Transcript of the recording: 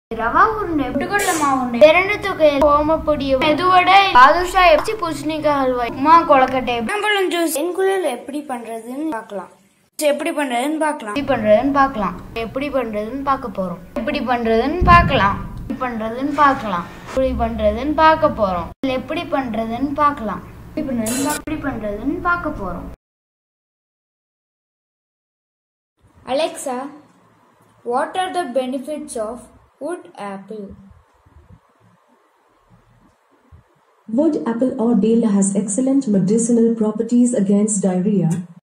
ரவா உருண்டை புட்டுக்கடல மாவு உருண்டை திரண்டு தொகை ஓமப்பொடி மெதுவடை பாதுஷா எப்சி பூசணிக்காய் ஹல்வாய் உமா கொலக்கட்டை மாம்பழம் ஜூஸ் என்குழல் எப்படி பண்றதுன்னு பார்க்கலாம் எப்படி பண்றதுன்னு பார்க்கலாம் எப்படி பண்றதுன்னு பார்க்கலாம் எப்படி பண்றதுன்னு பார்க்க போறோம் எப்படி பண்றதுன்னு பார்க்கலாம் எப்படி பண்றதுன்னு பார்க்கலாம் எப்படி பண்றதுன்னு பார்க்க போறோம் இதுல எப்படி பண்றதுன்னு பார்க்கலாம் எப்படி பண்றதுன்னு பா- எப்படி பண்றதுன்னு பார்க்க போறோம் Alexa what are the benefits of wood apple Wood apple or dale has excellent medicinal properties against diarrhea,